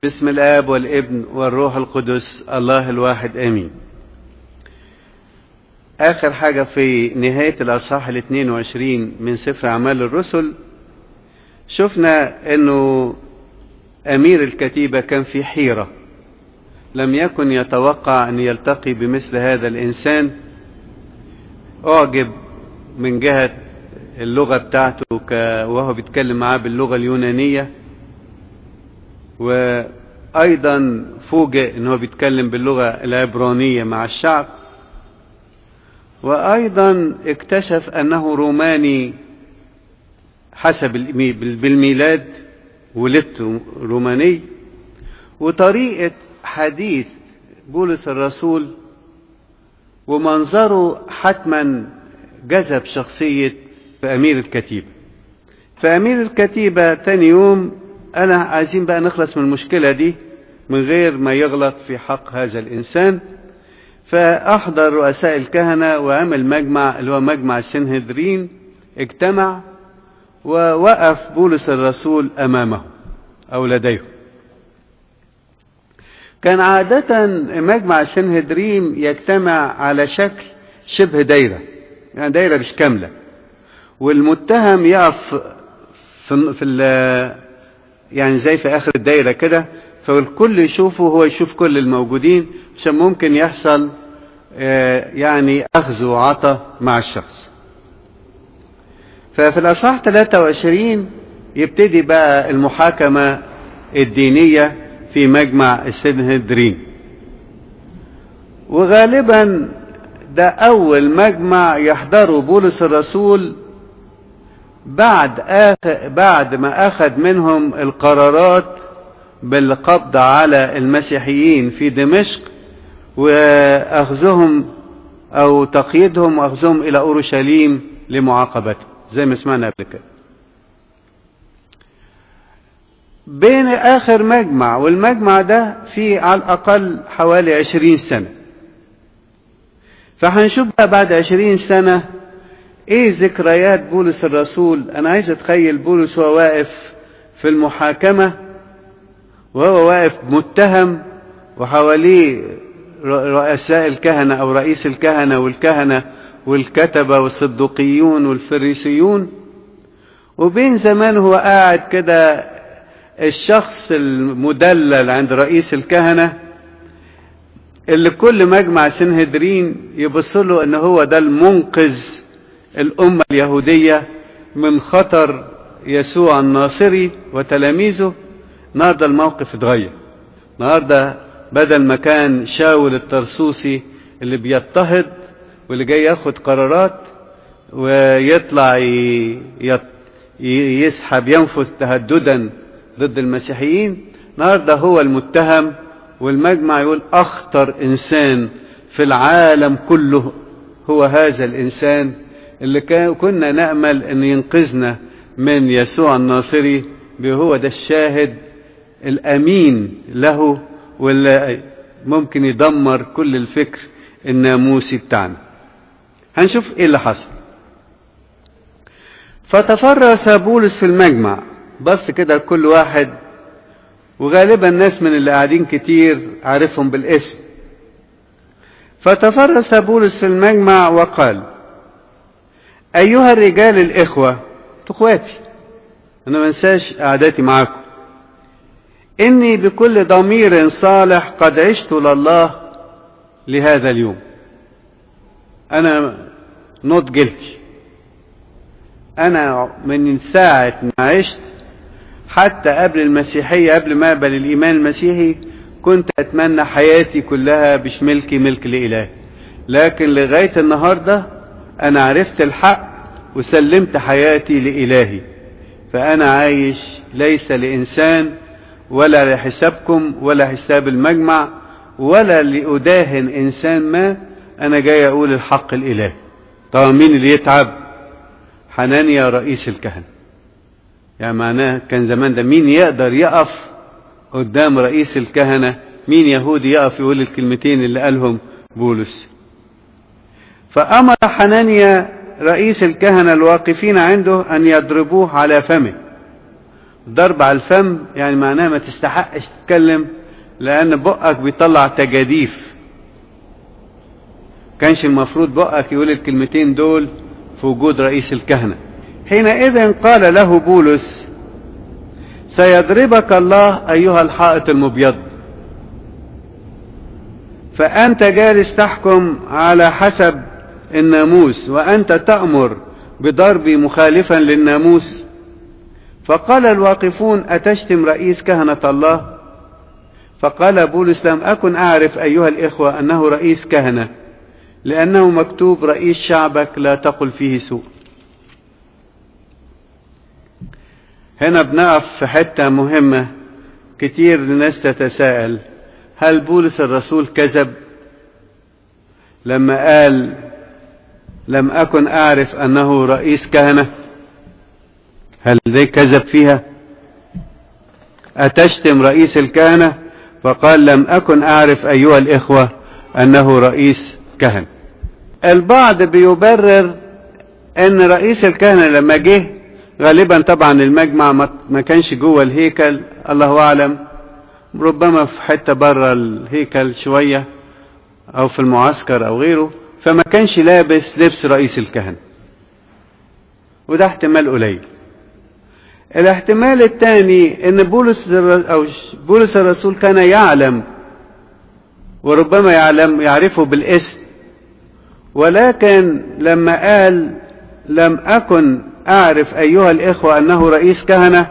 باسم الآب والابن والروح القدس الله الواحد آمين آخر حاجة في نهاية الأصحاح الاثنين وعشرين من سفر أعمال الرسل شفنا أنه أمير الكتيبة كان في حيرة لم يكن يتوقع أن يلتقي بمثل هذا الإنسان أعجب من جهة اللغة بتاعته ك... وهو بيتكلم معاه باللغة اليونانية وأيضا فوجئ أنه بيتكلم باللغة العبرانية مع الشعب وأيضا اكتشف أنه روماني حسب بالميلاد ولدت روماني وطريقة حديث بولس الرسول ومنظره حتما جذب شخصية أمير الكتيبة فأمير الكتيبة تاني يوم أنا عايزين بقى نخلص من المشكلة دي من غير ما يغلط في حق هذا الإنسان فأحضر رؤساء الكهنة وعمل مجمع اللي هو مجمع السنهدرين اجتمع ووقف بولس الرسول أمامه أو لديه كان عادة مجمع السنهدرين يجتمع على شكل شبه دايرة يعني دايرة مش كاملة والمتهم يقف في, في يعني زي في آخر الدايرة كده فالكل يشوفه هو يشوف كل الموجودين عشان ممكن يحصل يعني أخذ وعطى مع الشخص ففي الأصحاح 23 يبتدي بقى المحاكمة الدينية في مجمع السنهدرين وغالبا ده أول مجمع يحضره بولس الرسول بعد آخر بعد ما أخذ منهم القرارات بالقبض على المسيحيين في دمشق وأخذهم أو تقييدهم وأخذهم إلى أورشليم لمعاقبتهم زي ما سمعنا قبل كده بين آخر مجمع والمجمع ده فيه على الأقل حوالي عشرين سنة فهنشوف بقى بعد عشرين سنة ايه ذكريات بولس الرسول انا عايز اتخيل بولس وهو واقف في المحاكمة وهو واقف متهم وحواليه رؤساء الكهنة او رئيس الكهنة والكهنة والكتبة والصدقيون والفريسيون وبين زمان هو قاعد كده الشخص المدلل عند رئيس الكهنة اللي كل مجمع سنهدرين يبص له ان هو ده المنقذ الأمة اليهودية من خطر يسوع الناصري وتلاميذه النهارده الموقف اتغير النهارده بدل ما كان شاول الترسوسي اللي بيضطهد واللي جاي ياخد قرارات ويطلع يسحب ينفذ تهددا ضد المسيحيين النهارده هو المتهم والمجمع يقول اخطر انسان في العالم كله هو هذا الانسان اللي كان كنا نأمل أن ينقذنا من يسوع الناصري هو ده الشاهد الأمين له واللي ممكن يدمر كل الفكر الناموسي بتاعنا هنشوف ايه اللي حصل فتفرس بولس في المجمع بص كده لكل واحد وغالبا ناس من اللي قاعدين كتير عارفهم بالاسم فتفرس بولس في المجمع وقال أيها الرجال الإخوة أخواتي أنا ما انساش قعداتي معاكم إني بكل ضمير صالح قد عشت لله لهذا اليوم أنا نوت جلتي أنا من ساعة ما عشت حتى قبل المسيحية قبل ما أقبل الإيمان المسيحي كنت أتمنى حياتي كلها مش ملكي ملك لإله لكن لغاية النهارده أنا عرفت الحق وسلمت حياتي لإلهي فأنا عايش ليس لإنسان ولا لحسابكم ولا حساب المجمع ولا لأداهن إنسان ما أنا جاي أقول الحق الإلهي طبعا مين اللي يتعب حنانيا رئيس الكهنة يعني معناه كان زمان ده مين يقدر يقف قدام رئيس الكهنة مين يهودي يقف يقول الكلمتين اللي قالهم بولس فأمر حنانيا رئيس الكهنة الواقفين عنده أن يضربوه على فمه ضرب على الفم يعني معناها ما تستحقش تتكلم لأن بقك بيطلع تجاديف كانش المفروض بقك يقول الكلمتين دول في وجود رئيس الكهنة حينئذ قال له بولس سيضربك الله أيها الحائط المبيض فأنت جالس تحكم على حسب الناموس وأنت تأمر بضربي مخالفا للناموس فقال الواقفون أتشتم رئيس كهنة الله فقال بولس لم أكن أعرف أيها الإخوة أنه رئيس كهنة لأنه مكتوب رئيس شعبك لا تقل فيه سوء هنا بنقف في حتة مهمة كتير الناس تتساءل هل بولس الرسول كذب لما قال لم أكن أعرف أنه رئيس كهنة هل دي كذب فيها أتشتم رئيس الكهنة فقال لم أكن أعرف أيها الإخوة أنه رئيس كهنة البعض بيبرر أن رئيس الكهنة لما جه غالبا طبعا المجمع ما كانش جوه الهيكل الله أعلم ربما في حتة بره الهيكل شوية أو في المعسكر أو غيره فما كانش لابس لبس رئيس الكهنة وده احتمال قليل الاحتمال الثاني ان بولس او بولس الرسول كان يعلم وربما يعلم يعرفه بالاسم ولكن لما قال لم اكن اعرف ايها الاخوه انه رئيس كهنه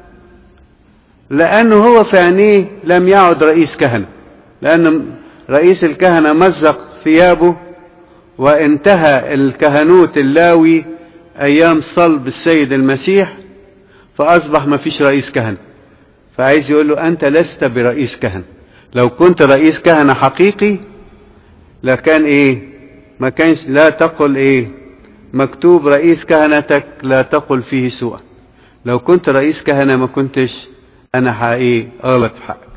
لانه هو في عينيه لم يعد رئيس كهنه لان رئيس الكهنه مزق ثيابه وانتهى الكهنوت اللاوي ايام صلب السيد المسيح فأصبح ما فيش رئيس كهنة فعايز يقول له أنت لست برئيس كهنة لو كنت رئيس كهنة حقيقي لكان إيه ما كانش لا تقل إيه مكتوب رئيس كهنتك لا تقل فيه سوءا لو كنت رئيس كهنة ما كنتش أنا حقيقي غلط في حقك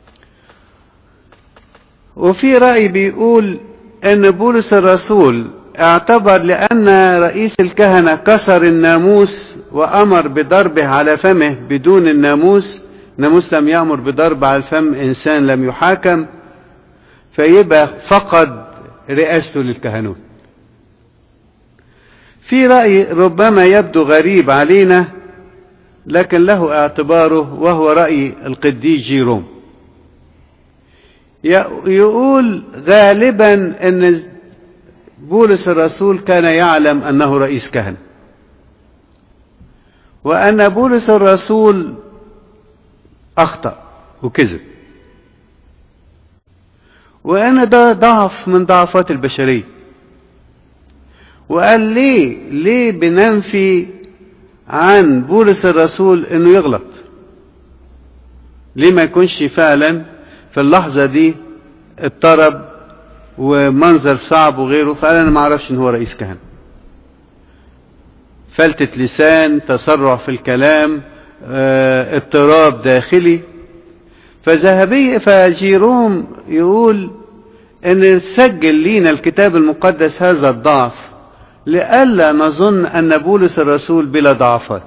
وفي رأي بيقول أن بولس الرسول اعتبر لأن رئيس الكهنة كسر الناموس وأمر بضربه على فمه بدون الناموس ناموس لم يأمر بضرب على الفم إنسان لم يحاكم فيبقى فقد رئاسته للكهنوت في رأي ربما يبدو غريب علينا لكن له اعتباره وهو رأي القديس جيروم يقول غالبا ان بولس الرسول كان يعلم انه رئيس كهنه وان بولس الرسول اخطا وكذب وان ده ضعف من ضعفات البشريه وقال ليه ليه بننفي عن بولس الرسول انه يغلط ليه ما يكونش فعلا في اللحظه دي اضطرب ومنظر صعب وغيره فقال انا ما اعرفش ان هو رئيس كهنه فلتة لسان تسرع في الكلام اه اضطراب داخلي فذهبي فجيروم يقول ان سجل لينا الكتاب المقدس هذا الضعف لئلا نظن ان بولس الرسول بلا ضعفات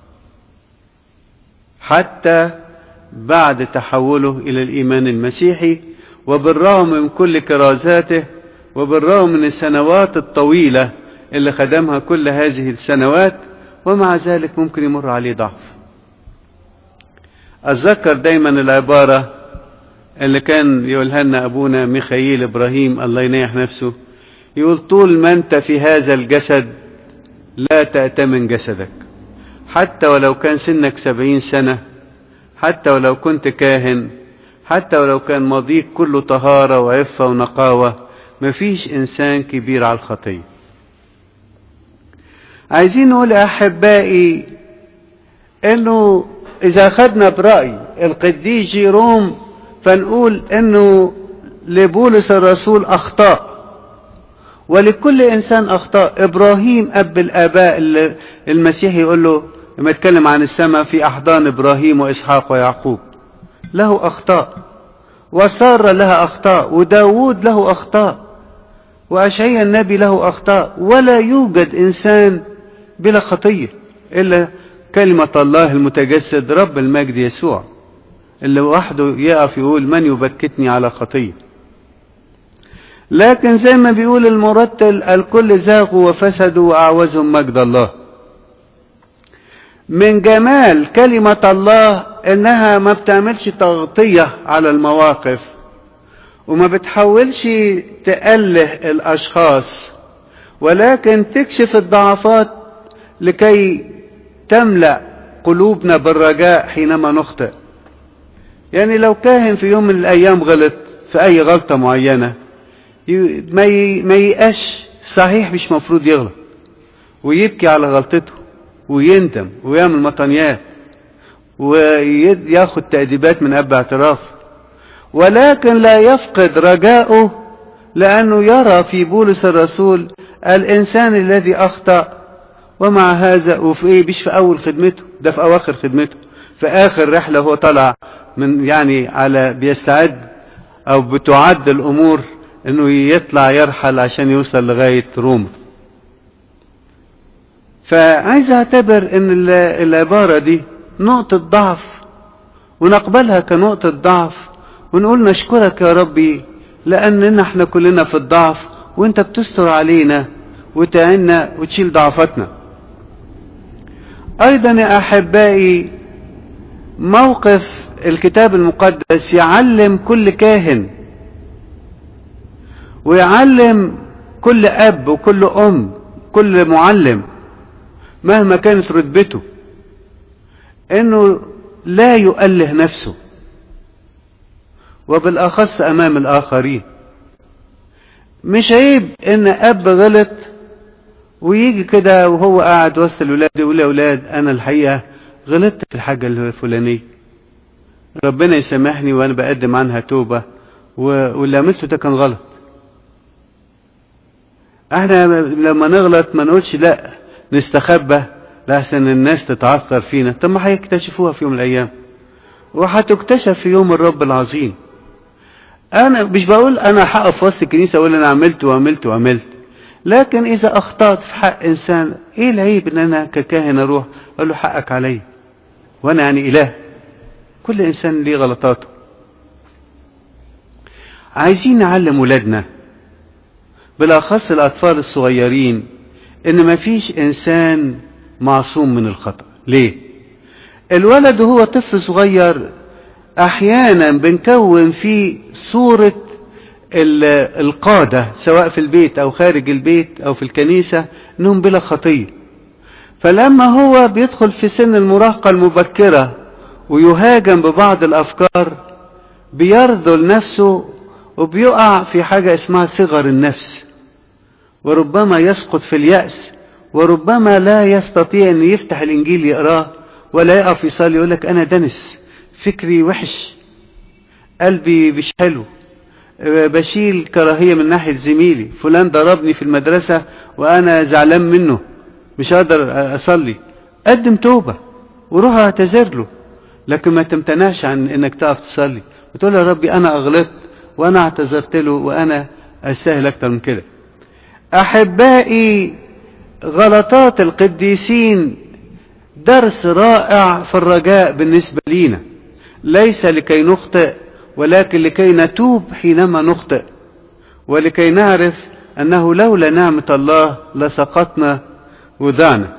حتى بعد تحوله الى الايمان المسيحي وبالرغم من كل كرازاته وبالرغم من السنوات الطويلة اللي خدمها كل هذه السنوات ومع ذلك ممكن يمر عليه ضعف أتذكر دايما العبارة اللي كان يقولها لنا أبونا ميخائيل إبراهيم الله ينيح نفسه يقول طول ما أنت في هذا الجسد لا تأتمن جسدك حتى ولو كان سنك سبعين سنة حتى ولو كنت كاهن حتى ولو كان ماضيك كله طهارة وعفة ونقاوة مفيش إنسان كبير على الخطية عايزين نقول أحبائي إنه إذا خدنا برأي القديس جيروم فنقول إنه لبولس الرسول أخطاء ولكل إنسان أخطاء إبراهيم أب الآباء المسيح يقول له لما يتكلم عن السماء في أحضان إبراهيم وإسحاق ويعقوب له أخطاء وسارة لها أخطاء وداود له أخطاء وأشعيا النبي له أخطاء ولا يوجد إنسان بلا خطية إلا كلمة الله المتجسد رب المجد يسوع اللي وحده يقف يقول من يبكتني على خطية لكن زي ما بيقول المرتل الكل زاغوا وفسدوا وأعوزهم مجد الله من جمال كلمة الله انها ما بتعملش تغطية على المواقف وما بتحاولش تأله الاشخاص ولكن تكشف الضعفات لكي تملأ قلوبنا بالرجاء حينما نخطئ يعني لو كاهن في يوم من الايام غلط في اي غلطة معينة ما ييأس صحيح مش مفروض يغلط ويبكي على غلطته ويندم ويعمل مطنيات وياخد تأديبات من أب اعتراف ولكن لا يفقد رجاؤه لأنه يرى في بولس الرسول الإنسان الذي أخطأ ومع هذا وفي إيه مش في أول خدمته ده في أواخر خدمته في آخر رحلة هو طلع من يعني على بيستعد أو بتعد الأمور إنه يطلع يرحل عشان يوصل لغاية روما فعايز اعتبر ان العبارة دي نقطة ضعف ونقبلها كنقطة ضعف ونقول نشكرك يا ربي لاننا احنا كلنا في الضعف وانت بتستر علينا وتعنا وتشيل ضعفتنا ايضا يا احبائي موقف الكتاب المقدس يعلم كل كاهن ويعلم كل اب وكل ام كل معلم مهما كانت رتبته انه لا يؤله نفسه وبالاخص امام الاخرين مش عيب ان اب غلط ويجي كده وهو قاعد وسط الولاد يقول يا اولاد انا الحقيقه غلطت في الحاجه الفلانيه ربنا يسامحني وانا بقدم عنها توبه واللي عملته ده كان غلط احنا لما نغلط ما نقولش لا نستخبى لحسن الناس تتعثر فينا طب ما هيكتشفوها في يوم من الايام وهتكتشف في يوم الرب العظيم انا مش بقول انا هقف في وسط الكنيسه اقول انا عملت وعملت وعملت لكن اذا اخطات في حق انسان ايه العيب ان انا ككاهن اروح اقول له حقك علي وانا يعني اله كل انسان ليه غلطاته عايزين نعلم ولادنا بالاخص الاطفال الصغيرين ان مفيش انسان معصوم من الخطأ ليه الولد هو طفل صغير احيانا بنكون فيه صورة القادة سواء في البيت او خارج البيت او في الكنيسة انهم بلا خطية فلما هو بيدخل في سن المراهقة المبكرة ويهاجم ببعض الافكار بيرذل نفسه وبيقع في حاجة اسمها صغر النفس وربما يسقط في اليأس وربما لا يستطيع أن يفتح الإنجيل يقراه ولا يقف يصلي يقول لك أنا دنس فكري وحش قلبي مش حلو بشيل كراهية من ناحية زميلي فلان ضربني في المدرسة وأنا زعلان منه مش قادر أصلي قدم توبة وروح اعتذر له لكن ما تمتنعش عن انك تقف تصلي وتقول يا ربي انا اغلطت وانا اعتذرت له وانا استاهل اكتر من كده احبائي غلطات القديسين درس رائع في الرجاء بالنسبة لينا ليس لكي نخطئ ولكن لكي نتوب حينما نخطئ ولكي نعرف أنه لولا نعمة الله لسقطنا وضعنا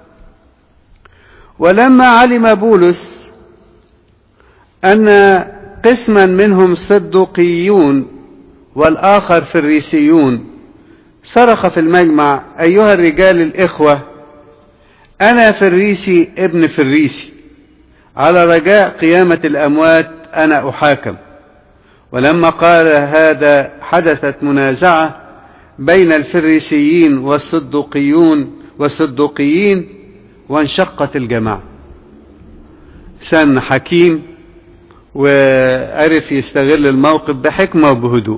ولما علم بولس أن قسما منهم صدقيون والآخر فريسيون صرخ في المجمع أيها الرجال الإخوة أنا فريسي ابن فريسي على رجاء قيامة الأموات أنا أحاكم ولما قال هذا حدثت منازعة بين الفريسيين والصدقيون والصدقيين وانشقت الجماعة سن حكيم وعرف يستغل الموقف بحكمة وبهدوء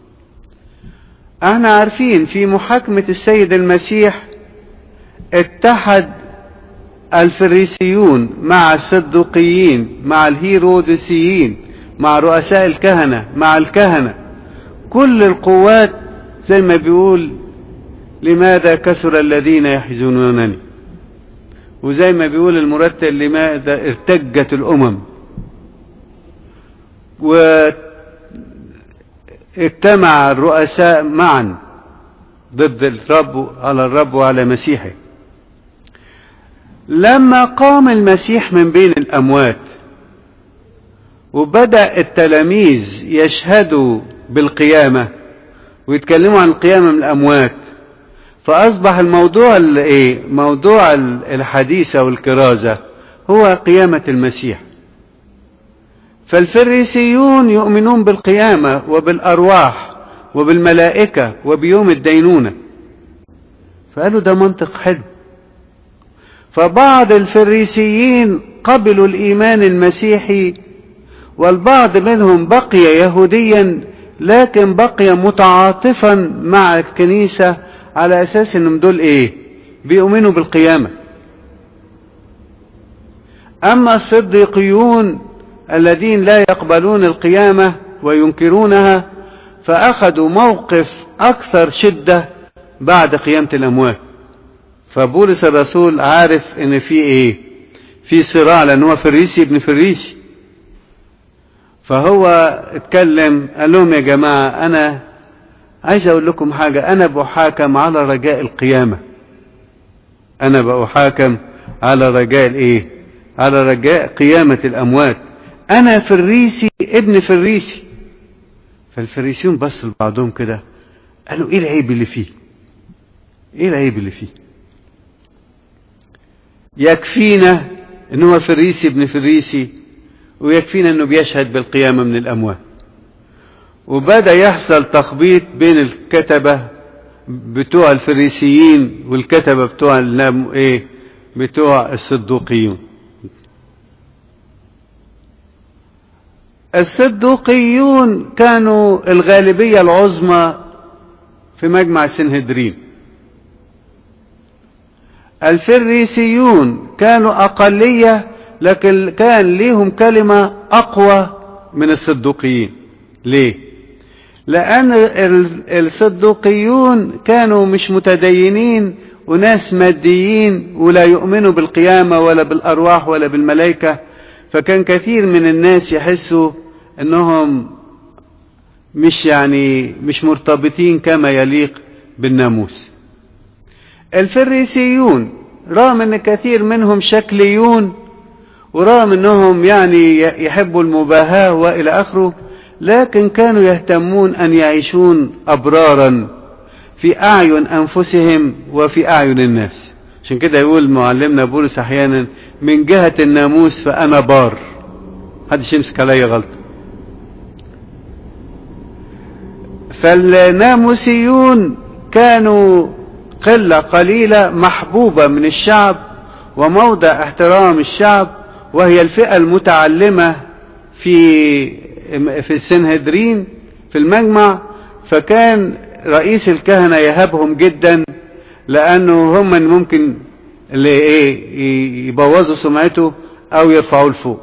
احنا عارفين في محاكمة السيد المسيح اتحد الفريسيون مع الصدقيين مع الهيرودسيين مع رؤساء الكهنة مع الكهنة كل القوات زي ما بيقول لماذا كثر الذين يحزنونني وزي ما بيقول المرتل لماذا ارتجت الأمم واجتمع الرؤساء معا ضد الرب على الرب وعلى مسيحه لما قام المسيح من بين الأموات وبدأ التلاميذ يشهدوا بالقيامة ويتكلموا عن القيامة من الأموات فأصبح الموضوع الايه موضوع الحديث أو الكرازة هو قيامة المسيح فالفريسيون يؤمنون بالقيامة وبالأرواح وبالملائكة وبيوم الدينونة فقالوا ده منطق حلو فبعض الفريسيين قبلوا الإيمان المسيحي والبعض منهم بقي يهوديا لكن بقي متعاطفا مع الكنيسة على أساس أنهم دول إيه بيؤمنوا بالقيامة أما الصديقيون الذين لا يقبلون القيامة وينكرونها فأخذوا موقف أكثر شدة بعد قيامة الأموات فبولس الرسول عارف ان في ايه في صراع لان هو فريسي ابن فريسي فهو اتكلم قال لهم يا جماعة انا عايز اقول لكم حاجة انا بحاكم على رجاء القيامة انا بحاكم على رجاء الايه على رجاء قيامة الاموات انا فريسي ابن فريسي فالفريسيون بصوا لبعضهم كده قالوا ايه العيب اللي فيه ايه العيب اللي فيه يكفينا ان هو فريسي ابن فريسي ويكفينا انه بيشهد بالقيامة من الاموات وبدأ يحصل تخبيط بين الكتبة بتوع الفريسيين والكتبة بتوع ايه بتوع الصدوقيون الصدوقيون كانوا الغالبية العظمى في مجمع سنهدرين الفريسيون كانوا أقلية لكن كان ليهم كلمة أقوى من الصدوقيين ليه لأن الصدوقيون كانوا مش متدينين وناس ماديين ولا يؤمنوا بالقيامة ولا بالأرواح ولا بالملائكة فكان كثير من الناس يحسوا أنهم مش يعني مش مرتبطين كما يليق بالناموس الفريسيون رغم ان كثير منهم شكليون ورغم انهم يعني يحبوا المباهاة والى اخره لكن كانوا يهتمون ان يعيشون ابرارا في اعين انفسهم وفي اعين الناس عشان كده يقول معلمنا بولس احيانا من جهة الناموس فانا بار محدش يمسك عليا غلطة فالناموسيون كانوا قلة قليلة محبوبة من الشعب وموضع احترام الشعب وهي الفئة المتعلمة في في السنهدرين في المجمع فكان رئيس الكهنة يهابهم جدا لأنه هم من ممكن اللي ايه يبوظوا سمعته أو يرفعوا لفوق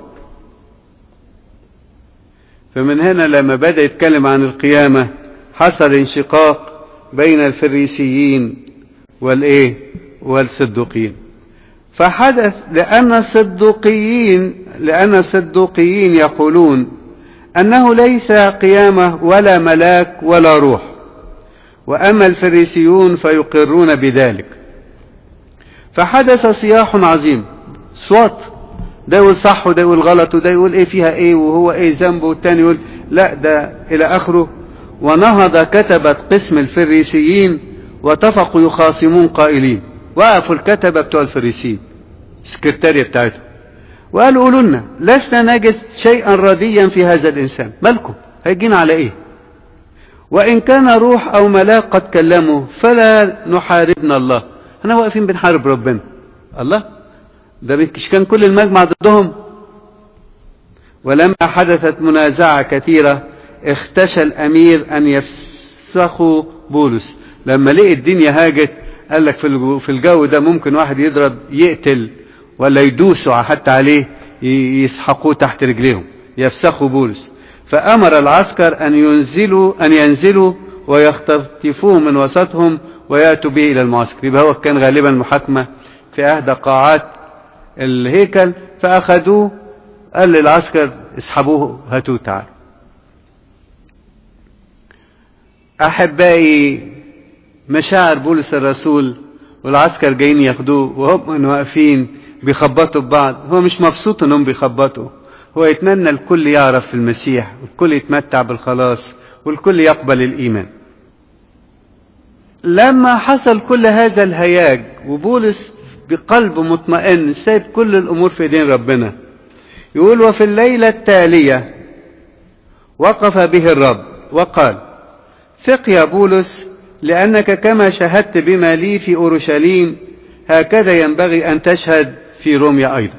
فمن هنا لما بدأ يتكلم عن القيامة حصل انشقاق بين الفريسيين والايه والصدوقيين فحدث لأن الصدوقيين لأن الصدوقيين يقولون أنه ليس قيامة ولا ملاك ولا روح وأما الفريسيون فيقرون بذلك فحدث صياح عظيم صوت ده يقول صح وده يقول غلط وده يقول ايه فيها ايه وهو ايه ذنبه والتاني يقول لا ده الى اخره ونهض كتبة قسم الفريسيين واتفقوا يخاصمون قائلين وقفوا الكتبة بتوع الفريسيين السكرتارية بتاعتهم وقالوا قولوا لنا لسنا نجد شيئا رديا في هذا الإنسان مالكم هيجينا على إيه وإن كان روح أو ملاك قد كلموا فلا نحاربنا الله احنا واقفين بنحارب ربنا الله ده مش كان كل المجمع ضدهم ولما حدثت منازعة كثيرة اختشى الأمير أن يفسخوا بولس لما لقي الدنيا هاجت قال لك في الجو ده ممكن واحد يضرب يقتل ولا يدوسوا حتى عليه يسحقوه تحت رجليهم يفسخوا بولس فأمر العسكر أن ينزلوا أن ينزلوا ويختطفوه من وسطهم ويأتوا به إلى المعسكر يبقى هو كان غالبا محاكمة في أحدى قاعات الهيكل فأخذوه قال للعسكر اسحبوه هاتوه تعالوا أحبائي مشاعر بولس الرسول والعسكر جايين ياخدوه وهم واقفين بيخبطوا ببعض هو مش مبسوط انهم بيخبطوا هو يتمنى الكل يعرف المسيح والكل يتمتع بالخلاص والكل يقبل الايمان لما حصل كل هذا الهياج وبولس بقلب مطمئن سايب كل الامور في ايدين ربنا يقول وفي الليله التاليه وقف به الرب وقال ثق يا بولس لأنك كما شهدت بما لي في أورشليم هكذا ينبغي أن تشهد في روميا أيضا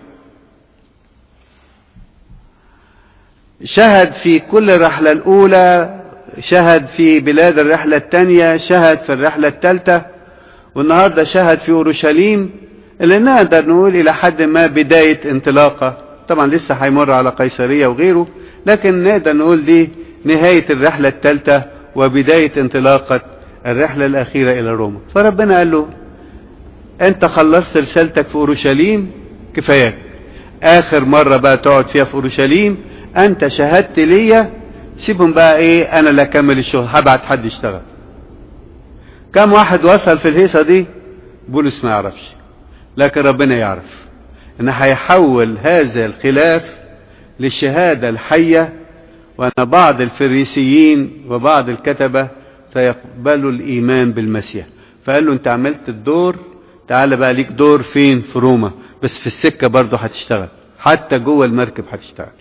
شهد في كل الرحلة الأولى شهد في بلاد الرحلة الثانية شهد في الرحلة الثالثة والنهاردة شهد في أورشليم اللي نقدر نقول إلى حد ما بداية انطلاقة طبعا لسه هيمر على قيصرية وغيره لكن نقدر نقول دي نهاية الرحلة الثالثة وبداية انطلاقة الرحلة الأخيرة إلى روما فربنا قال له أنت خلصت رسالتك في أورشليم كفاياك آخر مرة بقى تقعد فيها في أورشليم أنت شهدت ليا سيبهم بقى إيه أنا اللي أكمل الشغل هبعت حد يشتغل كم واحد وصل في الهيصة دي بولس ما يعرفش لكن ربنا يعرف إن هيحول هذا الخلاف للشهادة الحية وأن بعض الفريسيين وبعض الكتبة سيقبلوا الإيمان بالمسيح فقال له أنت عملت الدور تعال بقى ليك دور فين في روما بس في السكة برضه هتشتغل حتى جوه المركب هتشتغل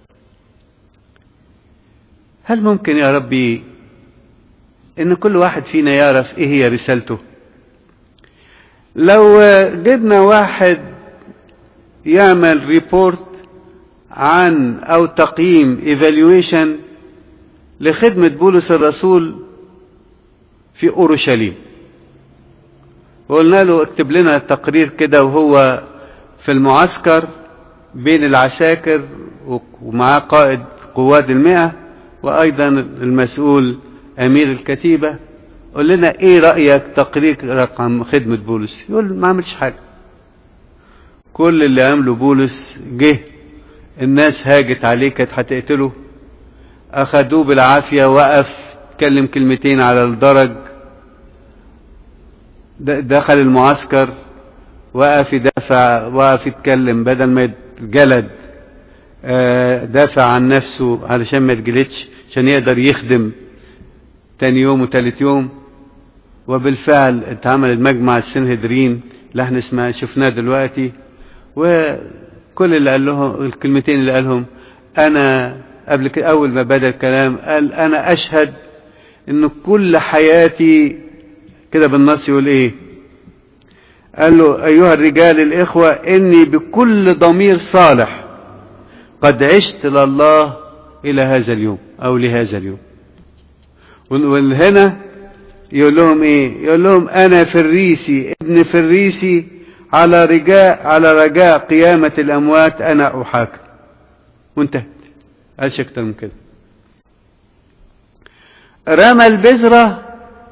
هل ممكن يا ربي ان كل واحد فينا يعرف ايه هي رسالته لو جبنا واحد يعمل ريبورت عن او تقييم ايفالويشن لخدمة بولس الرسول في اورشليم وقلنا له اكتب لنا تقرير كده وهو في المعسكر بين العساكر ومعاه قائد قوات المئة وايضا المسؤول امير الكتيبة قول لنا ايه رأيك تقرير رقم خدمة بولس يقول ما عملش حاجة كل اللي عمله بولس جه الناس هاجت عليه كانت هتقتله اخدوه بالعافية وقف اتكلم كلمتين على الدرج دخل المعسكر وقف يدافع وقف يتكلم بدل ما يتجلد دافع عن نفسه علشان ما يتجلدش عشان يقدر يخدم تاني يوم وتالت يوم وبالفعل اتعمل المجمع السنهدرين اللي احنا اسمها شفناه دلوقتي وكل اللي قال لهم الكلمتين اللي قالهم انا قبل كده اول ما بدا الكلام قال انا اشهد ان كل حياتي كده بالنص يقول ايه قال له ايها الرجال الاخوة اني بكل ضمير صالح قد عشت لله الى هذا اليوم او لهذا اليوم وهنا يقول لهم ايه يقول لهم انا فريسي ابن فريسي على رجاء على رجاء قيامة الاموات انا احاكم وانتهت قالش اكتر من كده رمى البذرة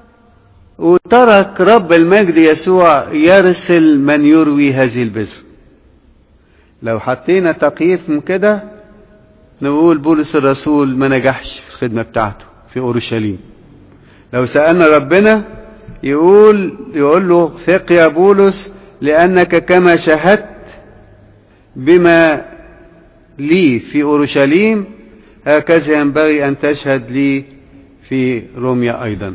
وترك رب المجد يسوع يرسل من يروي هذه البذرة لو حطينا تقييد من كده نقول بولس الرسول ما نجحش في الخدمة بتاعته في أورشليم لو سألنا ربنا يقول يقول له ثق يا بولس لأنك كما شهدت بما لي في أورشليم هكذا ينبغي أن تشهد لي في روميا أيضا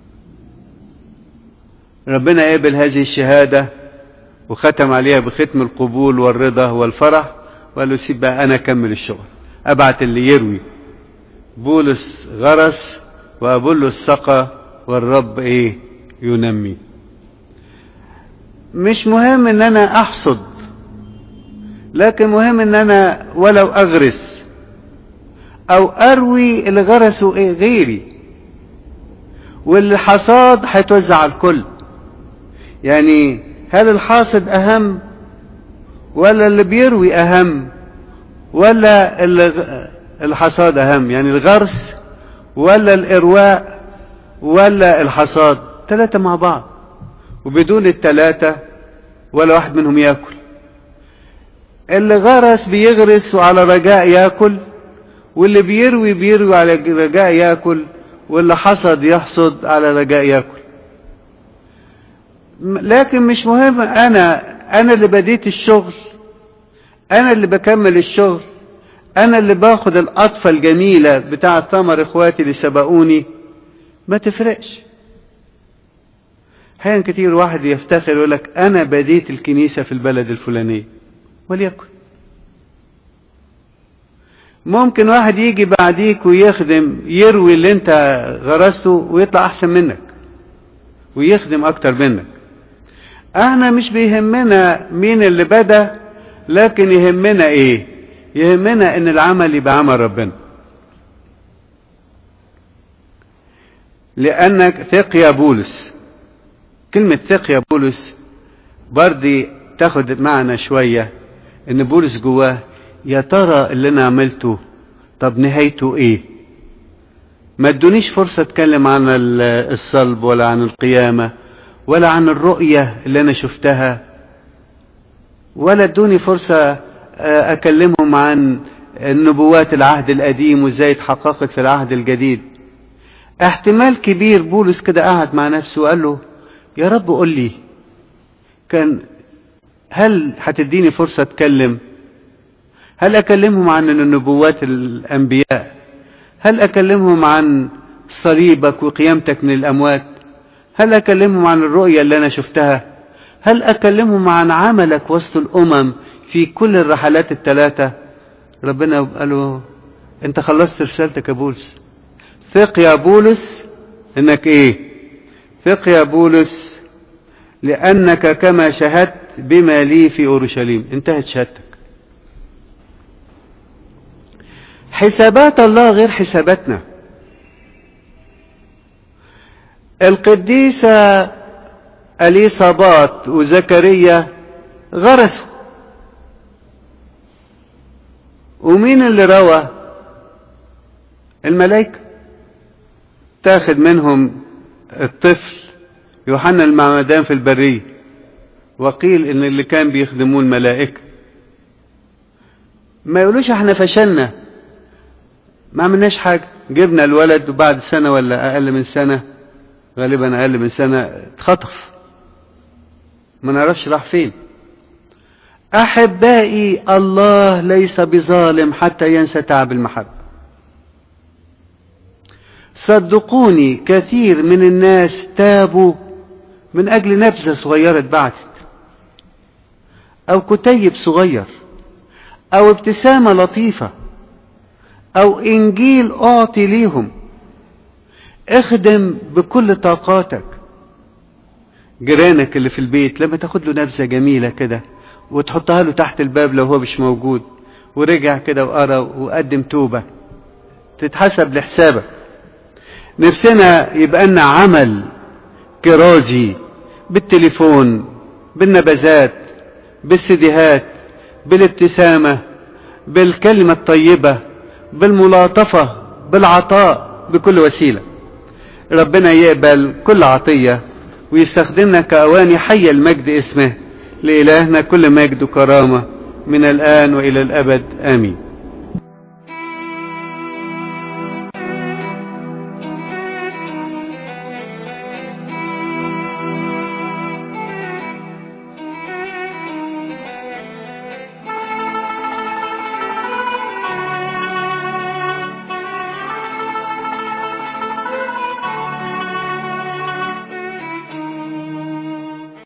ربنا قبل هذه الشهادة وختم عليها بختم القبول والرضا والفرح وقال له سيب بقى أنا أكمل الشغل أبعت اللي يروي بولس غرس وأبولس سقى والرب إيه ينمي مش مهم ان انا احصد لكن مهم ان انا ولو اغرس او اروي اللي غرسوا ايه غيري والحصاد هيتوزع على الكل يعني هل الحاصد اهم ولا اللي بيروي اهم ولا اللي الحصاد اهم يعني الغرس ولا الارواء ولا الحصاد ثلاثة مع بعض وبدون الثلاثة ولا واحد منهم ياكل اللي غرس بيغرس وعلى رجاء ياكل واللي بيروي بيروي على رجاء ياكل واللي حصد يحصد على رجاء ياكل لكن مش مهم انا انا اللي بديت الشغل انا اللي بكمل الشغل انا اللي باخد القطفه الجميله بتاعه ثمر اخواتي اللي سبقوني ما تفرقش احيانا كتير واحد يفتخر يقول لك انا بديت الكنيسه في البلد الفلانيه وليكن ممكن واحد يجي بعديك ويخدم يروي اللي انت غرسته ويطلع احسن منك ويخدم اكتر منك احنا مش بيهمنا مين اللي بدا لكن يهمنا ايه يهمنا ان العمل يبقى عمل ربنا لانك ثق يا بولس كلمة ثق يا بولس برضي تاخد معنى شوية ان بولس جواه يا ترى اللي انا عملته طب نهايته ايه ما ادونيش فرصة اتكلم عن الصلب ولا عن القيامة ولا عن الرؤية اللي انا شفتها ولا ادوني فرصة اكلمهم عن النبوات العهد القديم وازاي اتحققت في العهد الجديد احتمال كبير بولس كده قعد مع نفسه وقال له يا رب قول لي كان هل هتديني فرصة اتكلم هل اكلمهم عن النبوات الانبياء هل اكلمهم عن صليبك وقيامتك من الاموات هل اكلمهم عن الرؤية اللي انا شفتها هل اكلمهم عن عملك وسط الامم في كل الرحلات الثلاثة ربنا قال له انت خلصت رسالتك يا بولس ثق يا بولس انك ايه ثق يا بولس لانك كما شهدت بما لي في اورشليم انتهت شهادتك حسابات الله غير حساباتنا القديسة اليصابات وزكريا غرسوا ومين اللي روى الملائكة تاخد منهم الطفل يوحنا المعمدان في البرية وقيل ان اللي كان بيخدموه الملائكة ما يقولوش احنا فشلنا ما عملناش حاجة جبنا الولد وبعد سنة ولا اقل من سنة غالبا اقل من سنة اتخطف ما نعرفش راح فين احبائي الله ليس بظالم حتى ينسى تعب المحبة صدقوني كثير من الناس تابوا من اجل نبذة صغيرة اتبعتت او كتيب صغير او ابتسامة لطيفة او انجيل اعطي ليهم اخدم بكل طاقاتك جيرانك اللي في البيت لما تاخد له نبذة جميلة كده وتحطها له تحت الباب لو هو مش موجود ورجع كده وقرا وقدم توبة تتحسب لحسابك نفسنا يبقى لنا عمل كرازي بالتليفون بالنبذات بالسديهات بالابتسامة بالكلمة الطيبة بالملاطفة بالعطاء بكل وسيلة ربنا يقبل كل عطية ويستخدمنا كأواني حي المجد اسمه لإلهنا كل مجد وكرامة من الآن وإلى الأبد آمين